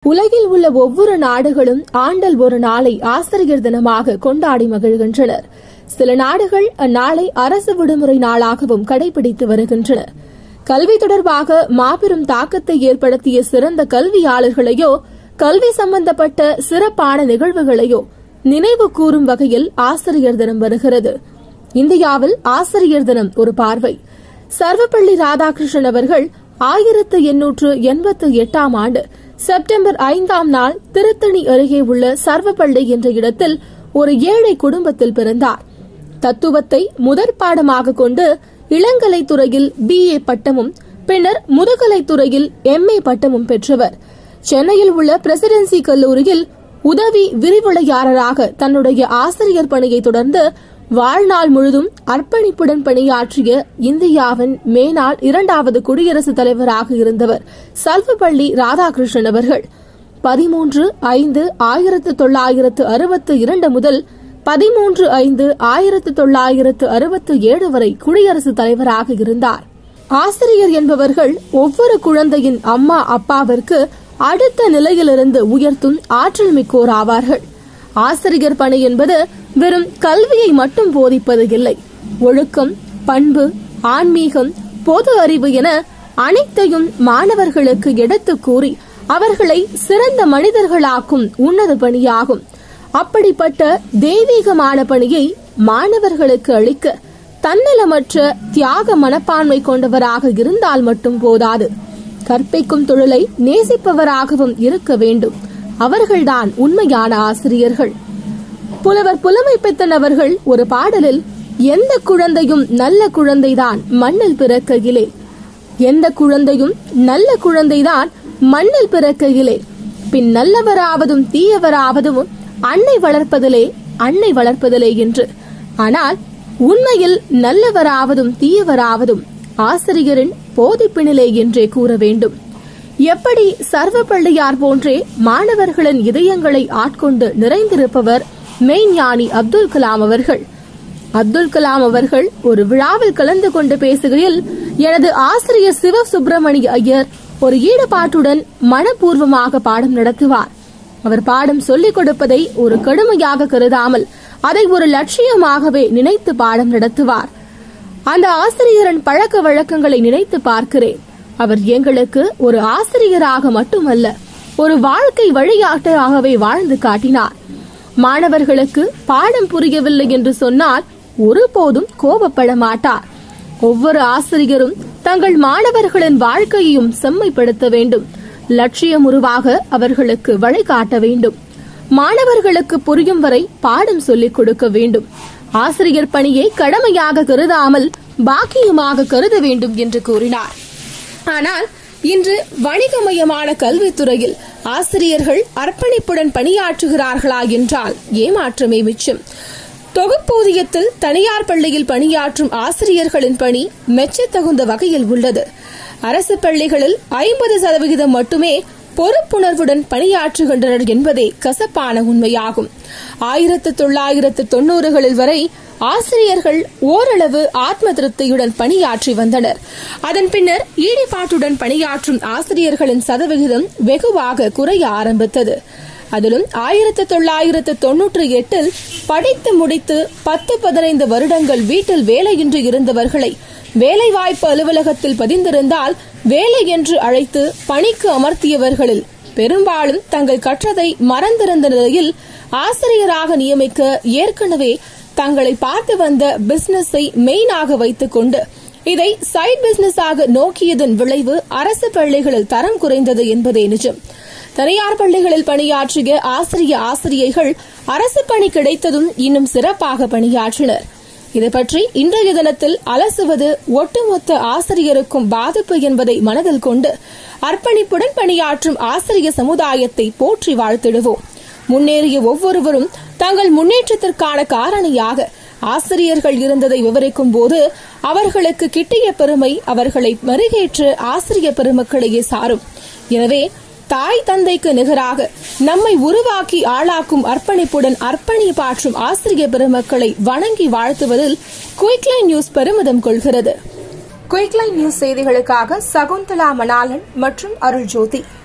உலகில் உள்ள ஒவ்வொரு நாடுகளும் ஆண்டல் ஒரு நாளை ஆசிரியர் தினமாக கொண்டாடி மகிழ்கின்றனர் சில நாடுகள் அந்நாளை அரசு விடுமுறை நாளாகவும் கடைபிடித்து வருகின்றன கல்வி தொடர்பாக மாபெரும் தாக்கத்தை ஏற்படுத்திய சிறந்த கல்வியாளர்களையோ கல்வி சம்பந்தப்பட்ட சிறப்பான நிகழ்வுகளையோ நினைவு கூறும் வகையில் ஆசிரியர் தினம் வருகிறது இந்தியாவில் ஆசிரியர் தினம் ஒரு பார்வை சர்வப்பள்ளி ராதாகிருஷ்ணன் அவர்கள் ஆயிரத்து எண்ணூற்று எண்பத்து எட்டாம் ஆண்டு செப்டம்பர் ஐந்தாம் நாள் திருத்தணி அருகே உள்ள சர்வப்பள்ளி என்ற இடத்தில் ஒரு ஏழை குடும்பத்தில் பிறந்தார் தத்துவத்தை முதற் பாடமாக கொண்டு இளங்கலை துறையில் பிஏ பட்டமும் பின்னர் முதுகலை துறையில் எம்ஏ பட்டமும் பெற்றவர் சென்னையில் உள்ள பிரசிடென்சி கல்லூரியில் உதவி விரிவுரையாளராக தன்னுடைய ஆசிரியர் பணியை தொடர்ந்து வாழ்நாள் முழுதும் அர்ப்பணிப்புடன் பணியாற்றிய இந்தியாவின் மேனாள் இரண்டாவது குடியரசுத் தலைவராக இருந்தவர் சல்வப்பள்ளி ராதாகிருஷ்ணன் அவர்கள் பதிமூன்று ஐந்து ஆயிரத்து தொள்ளாயிரத்து அறுபத்து இரண்டு முதல் பதிமூன்று ஐந்து ஆயிரத்து தொள்ளாயிரத்து அறுபத்து ஏழு வரை குடியரசுத் தலைவராக இருந்தார் ஆசிரியர் என்பவர்கள் ஒவ்வொரு குழந்தையின் அம்மா அப்பாவிற்கு அடுத்த நிலையிலிருந்து உயர்த்தும் ஆற்றல் மிக்கோர் ஆவார்கள் ஆசிரியர் பணி என்பது வெறும் கல்வியை மட்டும் போதிப்பது இல்லை ஒழுக்கம் பண்பு ஆன்மீகம் பொது அறிவு என அனைத்தையும் மாணவர்களுக்கு எடுத்துக் கூறி அவர்களை சிறந்த மனிதர்களாக்கும் உன்னத பணியாகும் அப்படிப்பட்ட தெய்வீகமான பணியை மாணவர்களுக்கு அளிக்க தன்னலமற்ற தியாக மனப்பான்மை கொண்டவராக இருந்தால் மட்டும் போதாது கற்பிக்கும் தொழிலை நேசிப்பவராகவும் இருக்க வேண்டும் அவர்கள்தான் உண்மையான ஆசிரியர்கள் புலவர் புலமை பித்தன் அவர்கள் ஒரு பாடலில் எந்த குழந்தையும் நல்ல குழந்தைதான் மண்ணில் பிறக்கையிலே எந்த குழந்தையும் நல்ல குழந்தைதான் மண்ணில் பிறக்கையிலே பின் நல்லவராவதும் தீயவராவதும் அன்னை வளர்ப்பதிலே அன்னை வளர்ப்பதிலே என்று ஆனால் உண்மையில் நல்லவராவதும் தீயவராவதும் ஆசிரியரின் போதிப்பினிலே என்றே கூற வேண்டும் எப்படி சர்வப்பள்ளியார் போன்றே மாணவர்களின் இதயங்களை ஆட்கொண்டு நிறைந்திருப்பவர் மெய்ஞானி அப்துல் கலாம் அவர்கள் அப்துல் கலாம் அவர்கள் ஒரு விழாவில் கலந்து கொண்டு பேசுகையில் எனது ஆசிரியர் சிவ சுப்பிரமணிய ஐயர் ஒரு ஈடுபாட்டுடன் மனப்பூர்வமாக பாடம் நடத்துவார் அவர் பாடம் சொல்லிக் கொடுப்பதை ஒரு கடுமையாக கருதாமல் அதை ஒரு லட்சியமாகவே நினைத்து பாடம் நடத்துவார் அந்த ஆசிரியரின் பழக்க வழக்கங்களை நினைத்து பார்க்கிறேன் அவர் எங்களுக்கு ஒரு ஆசிரியராக மட்டுமல்ல ஒரு வாழ்க்கை வழிகாட்டாகவே வாழ்ந்து காட்டினார் மாணவர்களுக்கு பாடம் புரியவில்லை என்று சொன்னால் ஒருபோதும் கோபப்பட மாட்டார் ஒவ்வொரு ஆசிரியரும் தங்கள் மாணவர்களின் வாழ்க்கையையும் செம்மைப்படுத்த வேண்டும் லட்சியம் உருவாக அவர்களுக்கு வழிகாட்ட வேண்டும் மாணவர்களுக்கு புரியும் வரை பாடம் சொல்லிக் கொடுக்க வேண்டும் ஆசிரியர் பணியை கடமையாக கருதாமல் பாக்கியமாக கருத வேண்டும் என்று கூறினார் ஆனால் இன்று வணிகமயமான கல்வித்துறையில் ஆசிரியர்கள் அர்ப்பணிப்புடன் பணியாற்றுகிறார்களா என்றால் ஏமாற்றமே மிச்சம் தொகுப்பூதியத்தில் தனியார் பள்ளியில் பணியாற்றும் ஆசிரியர்களின் பணி மெச்சத்தகுந்த வகையில் உள்ளது அரசு பள்ளிகளில் ஐம்பது சதவிகிதம் மட்டுமே பொறுப்புணர்வுடன் பணியாற்றுகின்றனர் என்பதே கசப்பான உண்மையாகும் ஆயிரத்து தொள்ளாயிரத்து தொன்னூறுகளில் வரை ஆசிரியர்கள் ஓரளவு ஆத்ம திருப்தியுடன் பணியாற்றி வந்தனர் அதன் பின்னர் ஈடுபாட்டுடன் பணியாற்றும் ஆசிரியர்களின் சதவிகிதம் வெகுவாக குறைய ஆரம்பித்தது அதிலும் ஆயிரத்து தொள்ளாயிரத்து தொன்னூற்றி எட்டில் படித்து முடித்து பத்து பதினைந்து வருடங்கள் வீட்டில் வேலையின்றி இருந்தவர்களை வேலைவாய்ப்பு அலுவலகத்தில் பதிந்திருந்தால் வேலை என்று அழைத்து பணிக்கு அமர்த்தியவர்களில் பெரும்பாலும் தங்கள் கற்றதை மறந்திருந்த நிலையில் ஆசிரியராக நியமிக்க ஏற்கனவே தங்களை பார்த்து வந்த பிசினஸை மெயினாக வைத்துக் கொண்டு இதை சைட் பிசினஸாக நோக்கியதன் விளைவு அரசு பள்ளிகளில் தரம் குறைந்தது என்பதே நிஜம் தனியார் பள்ளிகளில் பணியாற்றிய ஆசிரிய ஆசிரியைகள் அரசு பணி கிடைத்ததும் இன்னும் சிறப்பாக பணியாற்றினர் இது பற்றி இன்றைய தினத்தில் அலசுவது ஒட்டுமொத்த ஆசிரியருக்கும் பாதிப்பு என்பதை மனதில் கொண்டு அர்ப்பணிப்புடன் பணியாற்றும் ஆசிரிய சமுதாயத்தை போற்றி வாழ்த்திடுவோம் முன்னேறிய ஒவ்வொருவரும் தங்கள் முன்னேற்றத்திற்கான காரணியாக ஆசிரியர்கள் இருந்ததை விவரிக்கும் போது அவர்களுக்கு கிட்டிய பெருமை அவர்களை மறுகேற்று ஆசிரிய பெருமக்களையே சாரும் எனவே தாய் தந்தைக்கு நிகராக நம்மை உருவாக்கி ஆளாக்கும் அர்ப்பணிப்புடன் அர்ப்பணி பாற்றும் ஆசிரிய பெருமக்களை வணங்கி வாழ்த்துவதில் குயிக்லைன் நியூஸ் பெருமிதம் கொள்கிறது குயிக்லைன் நியூஸ் செய்திகளுக்காக சகுந்தலா மணாலன் மற்றும் அருள் ஜோதி